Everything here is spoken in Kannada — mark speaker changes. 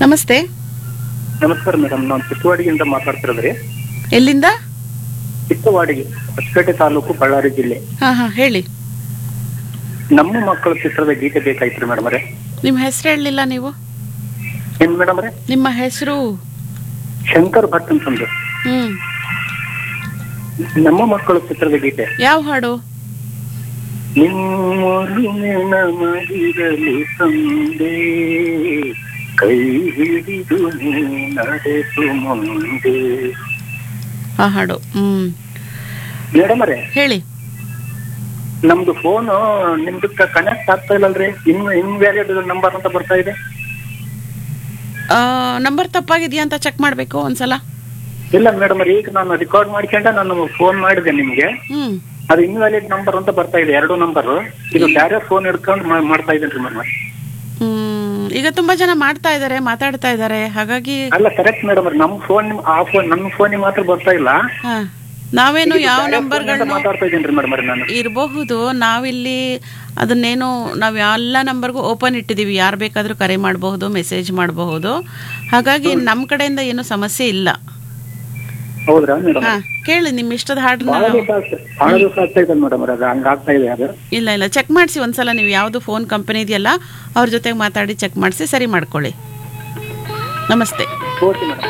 Speaker 1: ನಮಸ್ತೆ
Speaker 2: ನಮಸ್ಕಾರ ಮೇಡಮ್ ನಾನು ಚಿಕ್ಕವಾಡಿಗಿಂದ ಮಾತಾಡ್ತಿರೋದ್ರಿ
Speaker 1: ಎಲ್ಲಿಂದ
Speaker 2: ಚಿಕ್ಕವಾಡಿಗೆ ಹೊಸಪೇಟೆ ತಾಲೂಕು ಬಳ್ಳಾರಿ ಜಿಲ್ಲೆ
Speaker 1: ಹಾ ಹಾ ಹೇಳಿ
Speaker 2: ನಮ್ಮ ಮಕ್ಕಳ ಚಿತ್ರದ ಗೀತೆ ಬೇಕಾಯ್ತ್ರಿ ಮೇಡಮ್ ಅವರೇ
Speaker 1: ನಿಮ್ಮ ಹೆಸರು ಹೇಳಲಿಲ್ಲ ನೀವು
Speaker 2: ಏನ್ ಮೇಡಮ್ ಅವರೇ
Speaker 1: ನಿಮ್ಮ ಹೆಸರು
Speaker 2: ಶಂಕರ್ ಭಟ್ ಅಂತಂದು
Speaker 1: ಹ್ಮ್
Speaker 2: ನಮ್ಮ ಮಕ್ಕಳ ಚಿತ್ರದ ಗೀತೆ
Speaker 1: ಯಾವ ಹಾಡು
Speaker 2: ನಿಮ್ಮೊಲುಮೆ ನಮಗಿರಲಿ ತಂದೆ ಕೈ ಹಿಡಿದು ನೀ ನಡೆಸು ಮುಂದೆ
Speaker 1: ಆ ಹಾಡು ಹ್ಮ್
Speaker 2: ಮೇಡಮ್ ಅವರೇ
Speaker 1: ಹೇಳಿ
Speaker 2: ನಮ್ದು ಫೋನ್ ನಿಮ್ದಕ್ಕ ಕನೆಕ್ಟ್ ಆಗ್ತಾ ಇಲ್ಲಲ್ರಿ ಇನ್ ಇನ್ವ್ಯಾಲಿಡ್ ನಂಬರ್ ಅಂತ ಬರ್ತಾ ಇದೆ
Speaker 1: ನಂಬರ್ ತಪ್ಪಾಗಿದೆಯಾ ಅಂತ ಚೆಕ್ ಮಾಡಬೇಕು ಒಂದ್ಸಲ
Speaker 2: ಇಲ್ಲ ಮೇಡಮ್ ಈಗ ನಾನು ರೆಕಾರ್ಡ್ ಮಾಡ್ಕೊಂಡೆ ನಾನು ಫೋನ್ ಮಾಡಿದೆ ನಿಮ್ಗೆ
Speaker 1: ಹ್ಮ್
Speaker 2: ಅದು ಇನ್ವ್ಯಾಲಿಡ್ ನಂಬರ್ ಅಂತ ಬರ್ತಾ ಇದೆ ಎರಡು ನಂಬರ್ ಇದು ಬೇರೆ ಫೋನ್ ಹಿಡ್ಕೊಂಡು ಮಾ- ಮಾಡ್ತಾ ಇದ್ದೇನೆ ಮೇಡಮ್
Speaker 1: ಹ್ಮ್ ಈಗ ತುಂಬಾ ಜನ ಮಾಡ್ತಾ ಇದ್ದಾರೆ ಮಾತಾಡ್ತಾ ಇದ್ದಾರೆ ಹಾಗಾಗಿ
Speaker 2: ಅಲ್ಲ ಕರೆಕ್ಟ್ ಮೇಡಮ್ ನಮ್ ಫೋನ್ ಆ ಫೋನ್ ನಮ್ಮ ಫೋನಿಗೆ ಮಾತ್ರ ಬರ್ತಾ ಇಲ್ಲ
Speaker 1: ಹಾ ನಾವೇನು
Speaker 2: ಇದು
Speaker 1: ಯಾವ
Speaker 2: ಬೇರೆ phone ಇಂದ
Speaker 1: ನಂಬರ್ಗಳನ್ನ
Speaker 2: ಮಾತಾಡ್ತಾ ಇದ್ದೇನೆ ಮೇಡಮ್ ನಾನು
Speaker 1: ಇರಬಹುದು ನಾವಿಲ್ಲಿ ಅದನ್ನೇನು ನಾವು ಎಲ್ಲ ನಂಬರ್ಗೂ ಓಪನ್ ಇಟ್ಟಿದ್ದೀವಿ ಯಾರು ಬೇಕಾದರೂ ಕರೆ ಮಾಡಬಹುದು ಮೆಸೇಜ್ ಮಾಡಬಹುದು ಹಾಗಾಗಿ ನಮ್ಮ ಕಡೆಯಿಂದ ಏನು ಸಮಸ್ಯೆ ಇಲ್ಲ
Speaker 2: ಹೌದ್ರಾ ಮೇಡಮ್
Speaker 1: ಹಾ ಕೇಳಿ ನಿಮ್ಮ ಇಷ್ಟದ ಹಾಡನ್ನ
Speaker 2: ಬಹಳ ದಿವಸ ಆಗ್ತಾ ಬಹಳ ದಿವಸ ಆಗ್ತಾ ಇದೆ ಮೇಡಮ್ ಅದು ಹಂಗ ಆಗ್ತಾ ಇದೆ ಅದು
Speaker 1: ಇಲ್ಲ ಇಲ್ಲ ಚೆಕ್ ಮಾಡಿಸಿ ಒಂದ್ಸಲ ನೀವು ಯಾವುದು ಫೋನ್ ಕಂಪನಿ ಇದೆಯಲ್ಲ ಅವ್ರ ಜೊತೆಗೆ ಮಾತಾಡಿ ಚೆಕ್ ಮಾಡಿಸಿ ಸರಿ ಮಾಡ್ಕೊಳ್ಳಿ ನಮಸ್ತೆ
Speaker 2: ಓಕೆ ಮೇಡಮ್